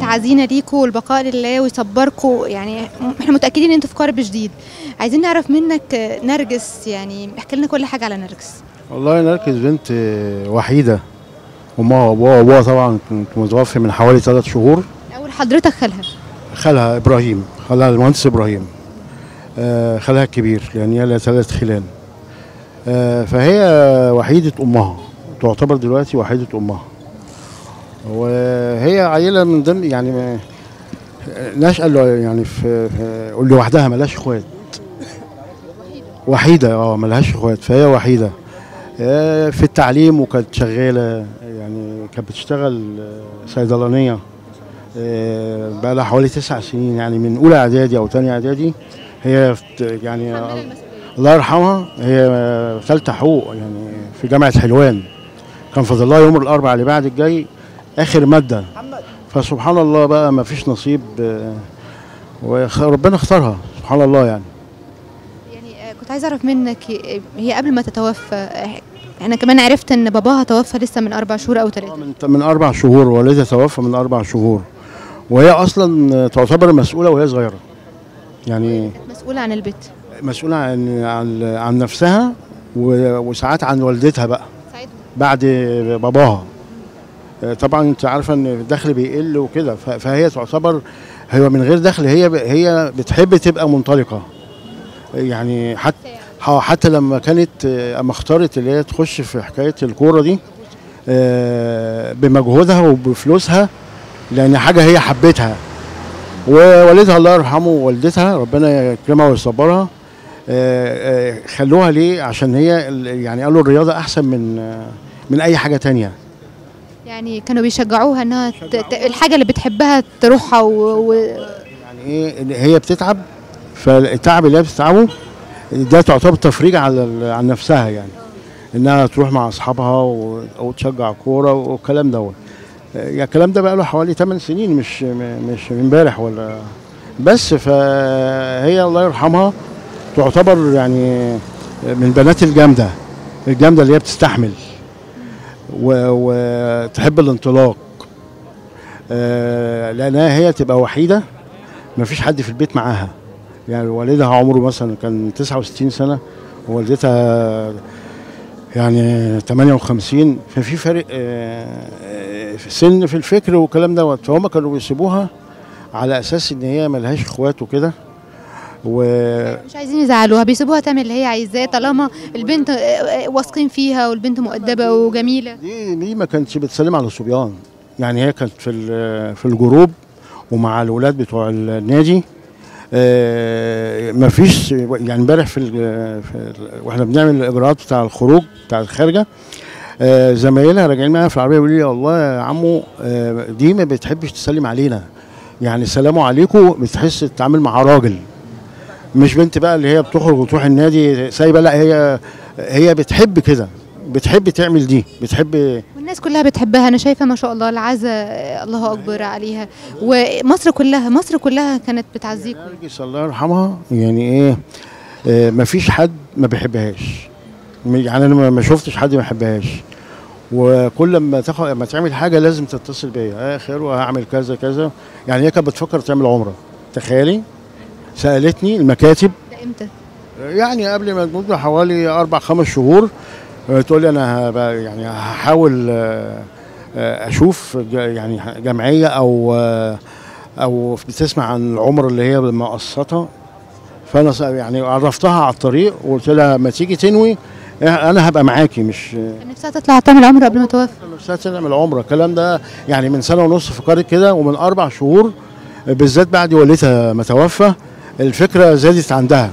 تعزينا ليكوا والبقاء لله ويصبركوا يعني احنا متاكدين ان انتوا في كرب شديد عايزين نعرف منك آه، نرجس يعني احكي لنا كل حاجه على نرجس والله نركز بنت وحيدة أمها وأبوها وأبوها طبعا كنت متوفي من حوالي ثلاث شهور اول حضرتك خالها خالها إبراهيم خالها المهندس إبراهيم آه، خالها الكبير لأن هي لها ثلاث خلان آه، فهي وحيدة أمها تعتبر دلوقتي وحيدة أمها وهي عيلة من ضمن يعني ما- نشأة اللي- يعني في في- لوحدها ملهاش اخوات وحيدة اه ملهاش اخوات فهي وحيدة آه، في التعليم وكانت شغالة يعني كانت بتشتغل آه، صيدلانية آه، بقى لها حوالي تسع سنين يعني من أولى إعدادي أو تانية إعدادي هي في- يعني الله يرحمها هي آه، ثالثة حقوق يعني في جامعة حلوان كان فاضل لها يوم الأربعاء اللي بعد الجاي آخر مادة فسبحان الله بقى ما فيش نصيب آه، وربنا اختارها سبحان الله يعني يعني آه، كنت عايزه اعرف منك آه، هي قبل ما تتوفى آه، انا كمان عرفت ان باباها توفى لسه من اربع شهور او ثلاثه من من اربع شهور والدها توفى من اربع شهور وهي اصلا تعتبر مسؤوله وهي صغيره يعني مسؤوله عن البيت مسؤوله عن عن, عن نفسها و- وساعات عن والدتها بقى ساعدهم. بعد باباها طبعا انت عارفه ان الدخل بيقل وكده ف- فهي تعتبر هي من غير دخل هي ب- هي بتحب تبقى منطلقه يعني حتى ح- حتى لما كانت آه، اما اختارت اللي هي تخش في حكايه الكوره دي آه، بمجهودها وبفلوسها لان حاجه هي حبتها ووالدها الله يرحمه ووالدتها ربنا يكرمها ويصبرها آه، آه، خلوها ليه عشان هي ال- يعني قالوا الرياضه احسن من آه، من اي حاجه تانية يعني كانوا بيشجعوها انها ت... ت... الحاجه اللي بتحبها تروحها و... و... يعني ايه إن هي بتتعب فالتعب اللي هي بتتعبه ده تعتبر تفريج على ال- عن نفسها يعني انها تروح مع اصحابها و- وتشجع كوره والكلام دوت يعني الكلام ده بقى له حوالي 8 سنين مش م- مش من امبارح ولا بس فهي الله يرحمها تعتبر يعني من بنات الجامده الجامده اللي هي بتستحمل و- وتحب الانطلاق آه، لانها هي تبقى وحيده ما فيش حد في البيت معاها يعني والدها عمره مثلا كان 69 سنه ووالدتها يعني 58 ففي فرق آه، آه، في السن في الفكر والكلام دوت فهم كانوا بيسيبوها على اساس ان هي ملهاش اخوات وكده و مش عايزين يزعلوها بيسيبوها تعمل اللي هي عايزاه طالما البنت آه، آه، واثقين فيها والبنت مؤدبه وجميله دي دي ما كانتش بتسلم على الصبيان يعني هي كانت في ال- في الجروب ومع الولاد بتوع النادي آه، ما فيش يعني امبارح في, ال- في ال- واحنا بنعمل الاجراءات بتاع الخروج بتاع الخارجه آه، زمايلها راجعين معايا في العربيه بيقولوا لي والله يا عمو آه، دي ما بتحبش تسلم علينا يعني سلام عليكم بتحس تتعامل مع راجل مش بنت بقى اللي هي بتخرج وتروح النادي سايبه لا هي هي بتحب كده بتحب تعمل دي بتحب والناس كلها بتحبها انا شايفه ما شاء الله العزة آه، الله اكبر عليها ومصر كلها مصر كلها كانت بتعزيكم نرجس الله يرحمها يعني ايه آه مفيش حد ما بيحبهاش م- يعني انا ما- ما شفتش حد ما يحبهاش وكل ما تاخد لما تعمل حاجه لازم تتصل بيا يا خير وهعمل كذا كذا يعني هي كانت بتفكر تعمل عمره تخيلي سالتني المكاتب ده امتى يعني قبل ما تموت بحوالي اربع خمس شهور آه، تقول لي انا هبقى يعني هحاول آه، آه، اشوف ج- يعني جمعيه او آه، او بتسمع عن العمر اللي هي مقسطه فانا س- يعني عرفتها على الطريق وقلت لها ما تيجي تنوي آه، انا هبقى معاكي مش كان نفسها تطلع تعمل عمره قبل ما توفى نفسها تعمل عمره الكلام ده يعني من سنه ونص فكرت كده ومن اربع شهور بالذات بعد والدها ما توفى الفكره زادت عندها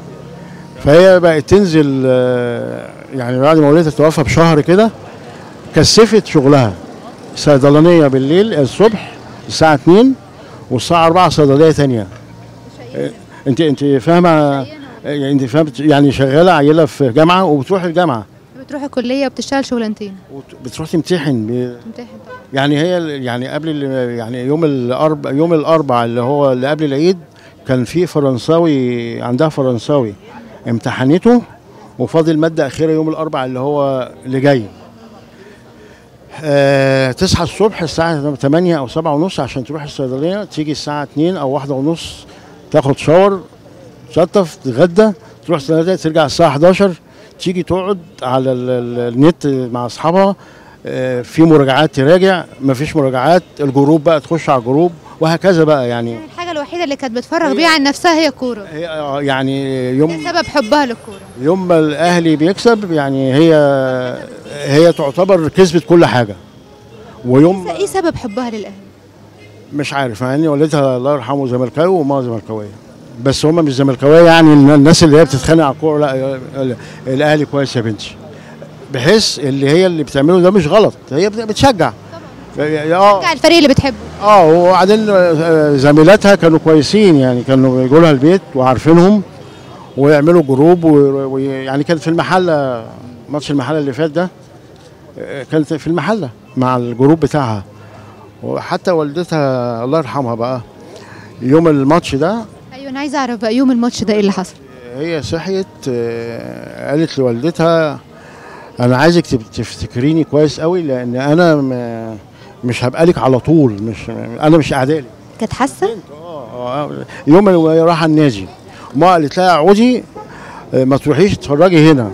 فهي بقت تنزل آه، يعني بعد ما والدها توفى بشهر كده كثفت شغلها صيدلانيه بالليل الصبح الساعه 2 والساعه 4 صيدليه ثانيه انت انت فاهمه يعني انت فاهمه يعني شغاله عيله في جامعه وبتروح الجامعه بتروح الكليه وبتشتغل شغلانتين بتروح تمتحن ب- تمتحن طبعا يعني هي ال- يعني قبل ال- يعني يوم الاربع يوم الاربع اللي هو اللي قبل العيد كان في فرنساوي عندها فرنساوي امتحنته وفاضل ماده اخيره يوم الاربع اللي هو اللي جاي آه تصحى الصبح الساعة 8 أو 7 ونص عشان تروح الصيدلية تيجي الساعة 2 أو واحدة ونص تاخد شاور تشطف تتغدى تروح الصيدلية ترجع الساعة 11 تيجي تقعد على ال- ال- النت مع أصحابها آه في مراجعات تراجع مفيش مراجعات الجروب بقى تخش على الجروب وهكذا بقى يعني الحاجه الوحيده اللي كانت بتفرغ بيها عن نفسها هي الكوره هي آه، يعني يوم ده سبب حبها للكوره يوم ما الاهلي بيكسب يعني هي هي تعتبر كسبت كل حاجه ويوم ايه سبب حبها للاهلي مش عارف مع ان والدها الله يرحمه زملكاوي وماما زملكاويه بس هم مش زملكاويه يعني الناس اللي هي بتتخانق على الكوره لا ال- الاهلي كويس يا بنتي بحيث اللي هي اللي بتعمله ده مش غلط هي بت- بتشجع اه بتاع الفريق اللي بتحبه اه وبعدين آه، زميلاتها كانوا كويسين يعني كانوا يجوا لها البيت وعارفينهم ويعملوا جروب و- ويعني كانت في المحله ماتش المحله اللي فات ده آه، كانت في المحله مع الجروب بتاعها وحتى والدتها الله يرحمها بقى يوم الماتش ده ايوه انا عايزه اعرف بقى يوم الماتش ده ايه اللي حصل هي صحيت آه، قالت لوالدتها انا عايزك تب- تفتكريني كويس قوي لان انا م- مش هبقى لك على طول مش انا مش اعدالي كانت حاسه آه، يوم اللي وهي رايحه النادي ما قالت لها اقعدي آه، ما تروحيش تتفرجي هنا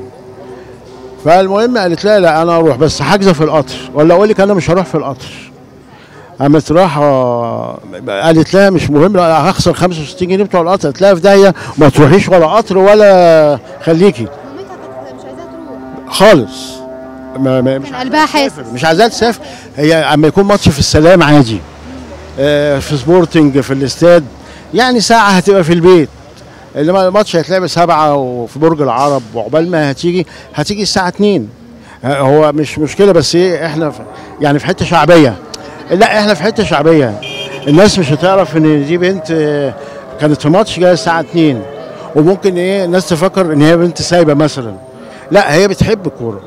فالمهم قالت لها لا انا اروح بس حاجزه في القطر ولا اقول لك انا مش هروح في القطر قامت راحه قالت لها مش مهم لا هخسر 65 جنيه بتوع القطر قالت لها في داهيه ما تروحيش ولا قطر ولا خليكي مامتها كانت مش عايزاها تروح خالص ما ما مش كان قلبها حاسس مش عايزاها تسافر هي اما يكون ماتش في السلام عادي آه، في سبورتنج في الاستاد يعني ساعه هتبقى في البيت انما الماتش هيتلعب سبعة وفي برج العرب وعقبال ما هتيجي هتيجي الساعه 2 آه، هو مش مشكله بس ايه احنا في يعني في حته شعبيه لا احنا في حته شعبيه الناس مش هتعرف ان دي بنت آه، كانت في ماتش جايه الساعه 2 وممكن ايه الناس تفكر ان هي بنت سايبه مثلا لا هي بتحب الكوره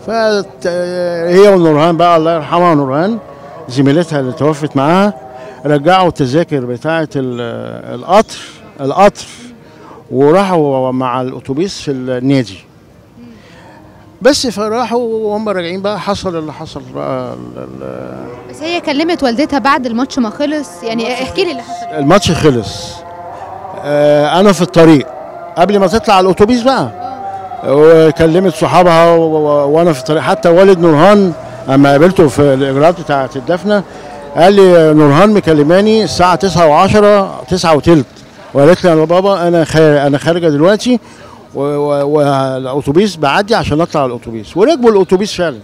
فهي ونورهان بقى الله يرحمها نورهان زميلتها اللي توفت معاها رجعوا التذاكر بتاعه ال- القطر القطر وراحوا مع الاتوبيس في النادي بس فراحوا وهم راجعين بقى حصل اللي حصل بقى ال- ال- بس هي كلمت والدتها بعد الماتش ما خلص يعني احكي لي اللي حصل الماتش خلص آه، انا في الطريق قبل ما تطلع الاتوبيس بقى وكلمت صحابها و- و- وانا في الطريق حتى والد نورهان اما قابلته في الاجراءات بتاعه الدفنه قال لي نورهان مكلماني الساعه 9 و10 9 وثلث وقالت لي يا بابا انا خا- انا خارجه دلوقتي و- و- والاتوبيس بعدي عشان اطلع على الاتوبيس وركبوا الاتوبيس فعلا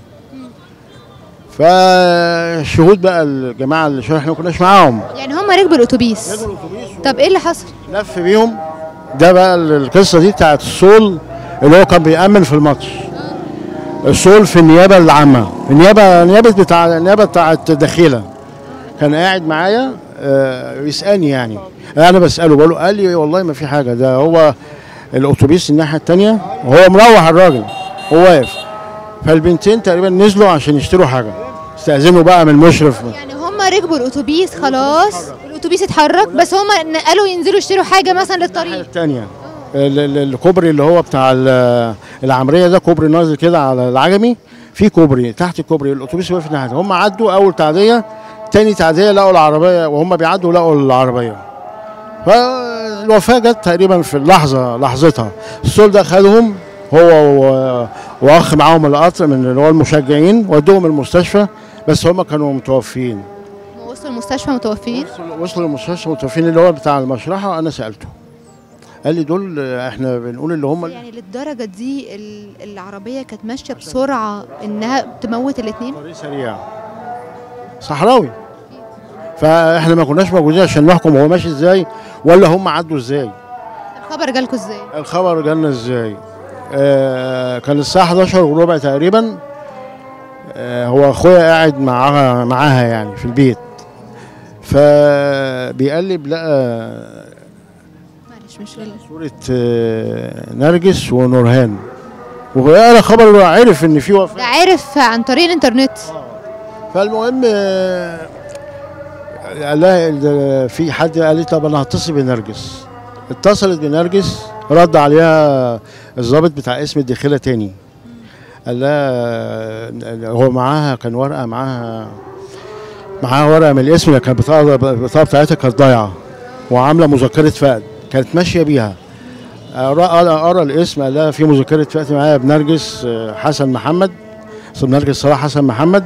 فالشهود بقى الجماعه اللي شو- احنا ما كناش معاهم يعني هم ركبوا الاتوبيس ركبوا الاتوبيس طب ايه اللي حصل لف بيهم ده بقى القصه دي بتاعت الصول اللي هو كان بيأمن في الماتش الصول في النيابه العامه النيابه نيابه بتاع النيابه بتاعت دخيله كان قاعد معايا آه، يسالني يعني انا بساله بقول له قال لي والله ما في حاجه ده هو الاتوبيس الناحيه الثانيه وهو مروح الراجل هو واقف فالبنتين تقريبا نزلوا عشان يشتروا حاجه استاذنوا بقى من المشرف يعني هم ركبوا الاتوبيس خلاص الاتوبيس اتحرك بس هم قالوا ينزلوا يشتروا حاجه مثلا الناحيه للطريق الثانيه الكوبري اللي هو بتاع ال- العمريه ده كوبري نازل كده على العجمي في كوبري تحت الكوبري الاتوبيس واقف ناحيه هم عدوا اول تعديه تاني تعديه لقوا العربيه وهم بيعدوا لقوا العربيه فالوفاه جت تقريبا في اللحظه لحظتها السول ده خدهم هو و- واخ معاهم القطر من اللي هو المشجعين ودوهم المستشفى بس هم كانوا متوفيين وصلوا المستشفى متوفيين وصلوا- وصلوا المستشفى متوفيين اللي هو بتاع المشرحه انا سالته قال لي دول آه، احنا بنقول اللي هم يعني للدرجه دي ال- العربيه كانت ماشيه بسرعه انها تموت الاثنين طريق سريع صحراوي فاحنا ما كناش موجودين عشان نحكم هو ماشي ازاي ولا هم عدوا ازاي الخبر جالكوا ازاي الخبر جالنا ازاي آه كان الساعه 11 وربع تقريبا آه هو اخويا قاعد معاها معاها يعني في البيت فبيقلب لقى معلش مش غلط صورة آه، نرجس ونورهان وقال خبر عرف ان في ده وفاه عارف عن طريق الانترنت فالمهم آه، قال لها ال- في حد قال لي طب انا هتصل بنرجس اتصلت بنرجس رد عليها الضابط بتاع اسم الداخله تاني قال لها هو معاها كان ورقه معاها معاها ورقه من الاسم كانت البطاقه البطاقه بتاعتها كانت ضايعه وعامله مذكره فقد كانت ماشيه بيها قرا قرا الاسم قال لها في مذكره فقد معايا بنرجس آه، حسن محمد اسم نرجس صلاح حسن محمد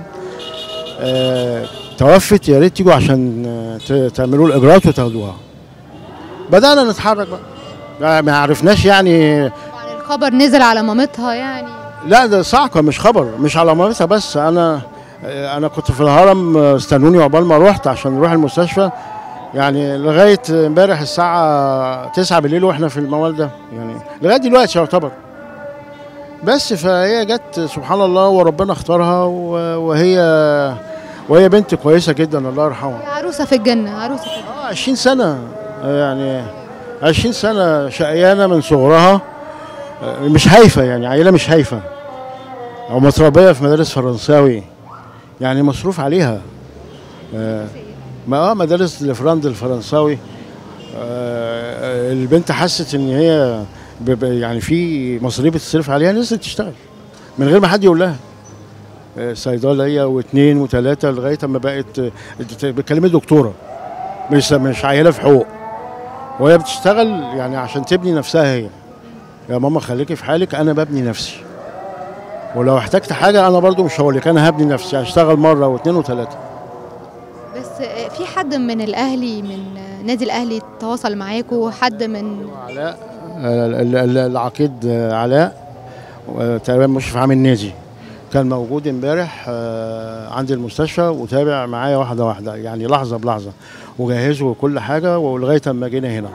آه، توفت يا ريت تيجوا عشان آه، ت- تعملوا الاجراءات وتاخدوها بدانا نتحرك بقى ما- ما عرفناش يعني طبعا الخبر نزل على مامتها يعني لا ده صعقه مش خبر مش على مامتها بس انا انا كنت في الهرم استنوني عقبال ما رحت عشان نروح المستشفى يعني لغايه امبارح الساعه 9 بالليل واحنا في الموال ده يعني لغايه دلوقتي يعتبر بس فهي جت سبحان الله وربنا اختارها و- وهي وهي بنت كويسه جدا الله يرحمها عروسه في الجنه عروسه في الجنه اه 20 سنة يعني 20 سنة شقيانة من صغرها آه، مش هايفة يعني عيلة مش هايفة أو متربية في مدارس فرنساوي يعني مصروف عليها آه، ما اه مدارس الفراند الفرنساوي آه، آه، البنت حست ان هي ب- ب- يعني في مصاريف بتصرف عليها نزلت تشتغل من غير ما حد يقول لها آه، صيدليه واثنين وثلاثه لغايه اما بقت آه، بتكلمي دكتوره مش مش عيله في حقوق وهي بتشتغل يعني عشان تبني نفسها هي يا ماما خليكي في حالك انا ببني نفسي ولو احتجت حاجه انا برضو مش هقول لك انا هبني نفسي هشتغل مره واثنين وثلاثه بس آه، في حد من الاهلي من آه، نادي الاهلي تواصل معاكوا حد من علاء آه، ال- ال- العقيد آه، علاء آه، تقريبا مشرف عام النادي كان موجود امبارح آه، عندي المستشفى وتابع معايا واحده واحده يعني لحظه بلحظه وجهزوا كل حاجه ولغايه اما جينا هنا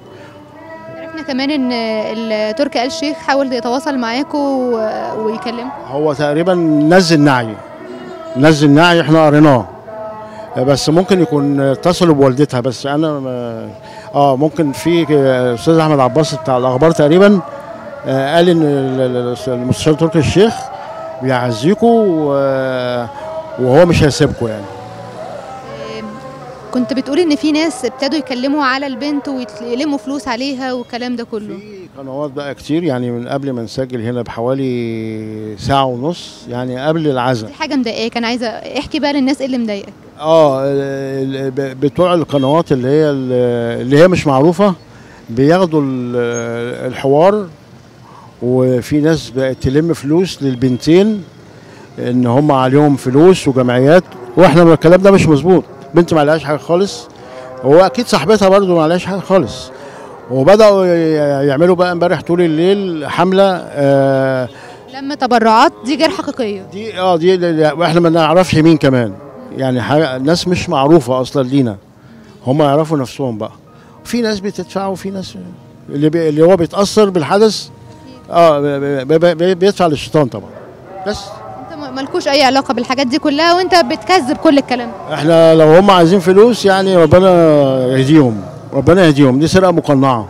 عرفنا كمان ان آه، التركي آل الشيخ حاول يتواصل معاكوا و- ويكلمكم هو تقريبا نزل نعي نزل نعي احنا قريناه بس ممكن يكون اتصلوا بوالدتها بس انا ما- اه ممكن في استاذ احمد عباس بتاع الاخبار تقريبا آه قال ان ال- ال- المستشار تركي الشيخ بيعزيكوا و- وهو مش هيسيبكوا يعني كنت بتقولي ان في ناس ابتدوا يكلموا على البنت ويلموا فلوس عليها والكلام ده كله في قنوات بقى كتير يعني من قبل ما نسجل هنا بحوالي ساعة ونص يعني قبل العزاء في حاجه مضايقاك انا عايزه احكي بقى للناس ايه اللي مضايقك اه ال- ال- ب- بتوع القنوات اللي هي ال- اللي هي مش معروفه بياخدوا ال- الحوار وفي ناس بقت تلم فلوس للبنتين ان هم عليهم فلوس وجمعيات واحنا من الكلام ده مش مظبوط بنت ما عليهاش حاجه خالص هو اكيد صاحبتها برضو ما عليهاش حاجه خالص وبداوا ي- يعملوا بقى امبارح طول الليل حمله آه لما تبرعات دي غير حقيقيه دي اه دي دي- دي- واحنا ما نعرفش مين كمان يعني حاجة ناس مش معروفه اصلا لينا هم يعرفوا نفسهم بقى في ناس بتدفع وفي ناس اللي بي اللي هو بيتاثر بالحدث اه ب- ب- ب- بيدفع للشيطان طبعا بس انت م- مالكوش اي علاقه بالحاجات دي كلها وانت بتكذب كل الكلام ده احنا لو هم عايزين فلوس يعني ربنا يهديهم ربنا يهديهم دي سرقه مقنعه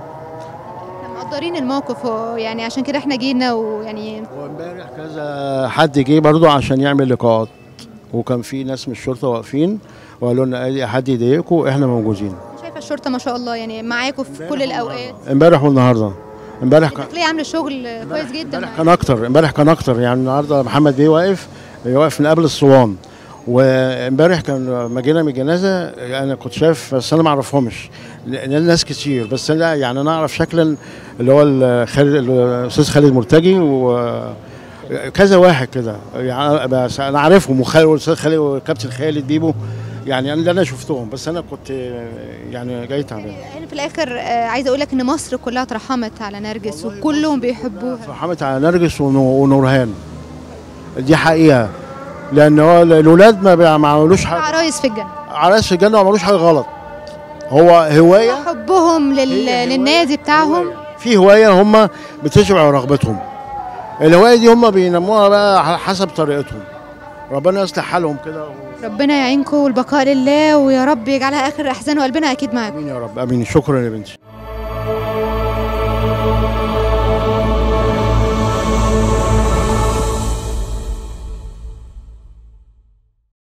احنا مقدرين الموقف هو يعني عشان كده احنا جينا ويعني وامبارح كذا حد جه برضو عشان يعمل لقاءات وكان في ناس من الشرطه واقفين وقالوا لنا اي حد يضايقكم احنا موجودين شايفه الشرطه ما شاء الله يعني معاكم في كل الاوقات امبارح والنهارده امبارح كان الداخليه عامله شغل كويس جدا امبارح كان اكتر امبارح كان اكتر يعني النهارده محمد بيه واقف واقف من قبل الصوان وامبارح كان لما جينا من الجنازه انا كنت شايف بس انا ما اعرفهمش لان ناس كتير بس لا يعني انا اعرف شكلا اللي هو ال- خالد الاستاذ خالد مرتجي وكذا واحد كده يعني بس انا عارفهم وخالد والاستاذ خالد وكابتن خالد بيبو يعني انا اللي انا شفتهم بس انا كنت يعني جاي تعبان يعني في الاخر آه، عايزه اقول لك ان مصر كلها ترحمت على نرجس وكلهم بيحبوها رحمت على نرجس ونو- ونورهان دي حقيقه لان هو الاولاد ما بيع- ما عملوش حاجه عرايس في الجنه عرايس في الجنه ما عملوش حاجه غلط هو هوايه حبهم لل... هي هواية- للنادي بتاعهم هواية. في هوايه هم بتشبع رغبتهم الهوايه دي هم بينموها بقى على حسب طريقتهم ربنا يصلح حالهم كده ربنا يعينكم والبقاء لله ويا رب يجعلها اخر احزان وقلبنا اكيد معاكم امين يا رب امين شكرا يا بنتي